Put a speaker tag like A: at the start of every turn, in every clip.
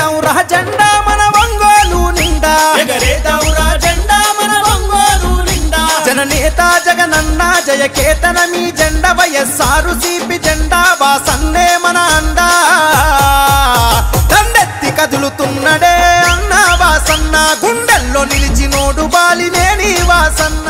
A: ఎగరేద్దాం రా జెండా మన ఒంగోలు నిండా
B: ఎగరేదౌరా జెండా మన ఒంగోలు నిండా
A: జననేత జగనన్న జయకేతన మీ జెండ వయస్సారు సిపి జెండా వాసన్నే మన అండా దండెత్తి కదులుతున్నడే అన్న వాసన్న గుండెల్లో నిలిచినోడు బాలినేని వాసన్న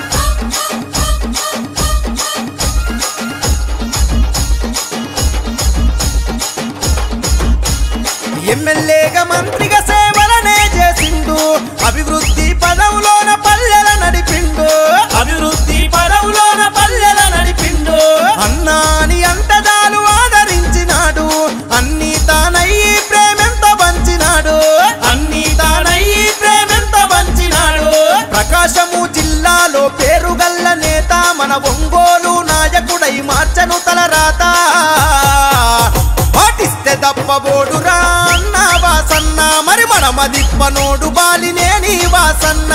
A: ఎమ్మెల్యేగా మంత్రిగా సేవలనే చేసిండు అభివృద్ధి పదవులోన పల్లెల నడిపిండు
B: అభివృద్ధి పదవులోన పల్లెల నడిపిండు
A: అన్నాని అంటదాలు ఆదరించినాడు అన్ని తానయ్యి ప్రేమెంతో పంచినాడు
B: అన్ని తానయ్యి ప్రేమెంత పంచినాడు
A: ప్రకాశము జిల్లాలో పేరుగల్ల నేత మన ఒంగోలు నాయకుడై మార్చను తలరాత పాటిస్తే దప్పబోడురా అన్న వాసన్న మరి మన మదిప్పనోడు బాలినేని వాసన్న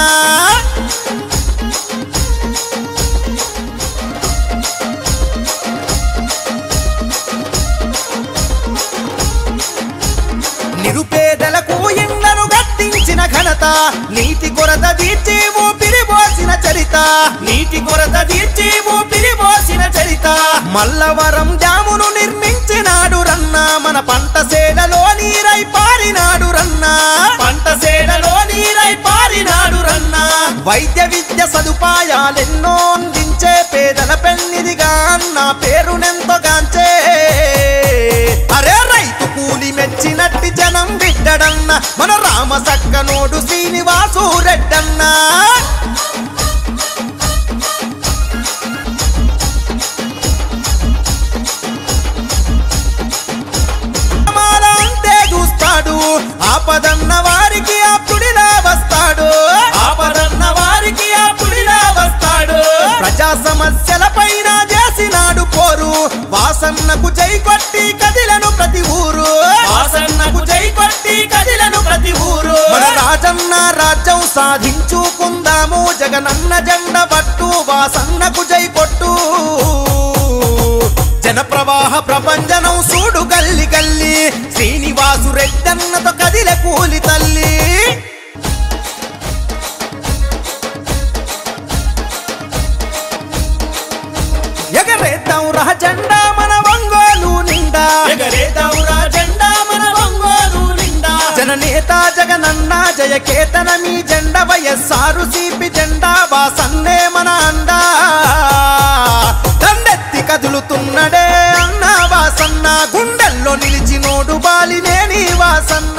A: నిరుపేదలకు ఇండ్లను గట్టించిన ఘనత నీటి కొరత తీర్చి ఊపిరి పోసిన చరిత
B: నీటి కొరత తీర్చి ఊపిరి పోసిన చరిత
A: మల్లవరం డ్యామును నిర్మించినాడు రన్న మన పంట సేలలో నీరై పారినాడు రన్న
B: పంట సేడలో నీరై పారినాడు రన్నా
A: వైద్య విద్య సదుపాయాలెన్నో అందించే పేదల పెన్నిదిగా అన్న పేరునెంతో గాంచే అరే రైతు కూలి మెచ్చినట్టి జనం బిడ్డడన్న మన రామ సక్కనోడు శ్రీనివాసు రెడ్డన్నా మాల అంటే చూస్తాడు ఆపదన్న వారికి అప్పుడిలా వస్తాడు
B: ఆపదన్న వారికి అప్పుడిలా వస్తాడు
A: ప్రజా సమస్యల పైన చేసినాడు పోరు వాసన్నకు జై కొట్టి కదిలను ప్రతి ఊరు
B: వాసన్నకు జై కొట్టి కదిలను ప్రతి ఊరు
A: మన రాజన్న రాజ్యం సాధించుకుందాము జగనన్న జెండ పట్టు వాసన్నకు జై కొట్టు జన ప్రవాహ ప్రపంచనం సూడు గల్లి గల్లి శ్రీనివాసు రెడ్డన్నతో కదిలే కూలి తల్లి ఎగరేద్దాం రా జెండా మన ఒంగోలు నిండా
B: ఎగరేదౌరా జెండా మన ఒంగోలు నిండా
A: జననేత జగనన్న జయకేతన మీ జెండ వయస్సారు సిపి జెండా వాసన్నే మన అండా దండెత్తి కదులుతున్నడే అన్న వాసన్న గుండెల్లో నిలిచినోడు బాలినేని వాసన్న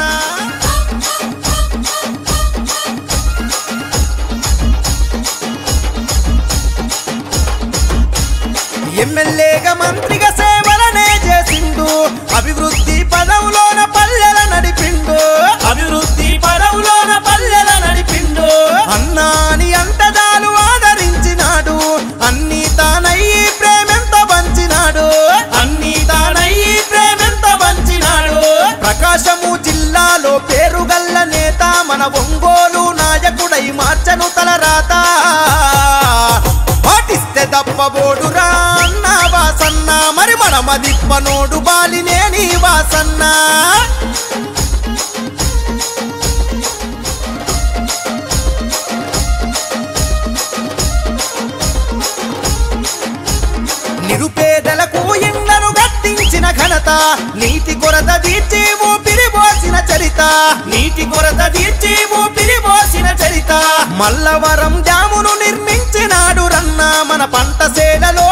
A: ఎమ్మెల్యేగా మంత్రిగా సేవలనే చేసిండు అభివృద్ధి పదవులోన పల్లెల నడిపిండు
B: అభివృద్ధి పదవులోన పల్లెల నడిపిండు
A: అన్నాని అంటదాలు ఆదరించినాడు అన్ని తానయ్యి ప్రేమెంతో పంచినాడు
B: అన్ని తానయ్యి ప్రేమెంత పంచినాడు
A: ప్రకాశము జిల్లాలో పేరుగల్ల నేత మన ఒంగోలు నాయకుడై మార్చను తలరాత పాటిస్తే దప్పబోడురా అన్న వాసన్న మరి మన మదిప్పనోడు బాలినేని వాసన్న నిరుపేదలకు ఇండ్లను గట్టించిన ఘనత నీటి కొరత తీర్చి ఊపిరి పోసిన చరిత
B: నీటి కొరత తీర్చి ఊపిరి పోసిన చరిత
A: మల్లవరం డ్యామును నిర్మించినాడు రన్న మన పంట సేలలో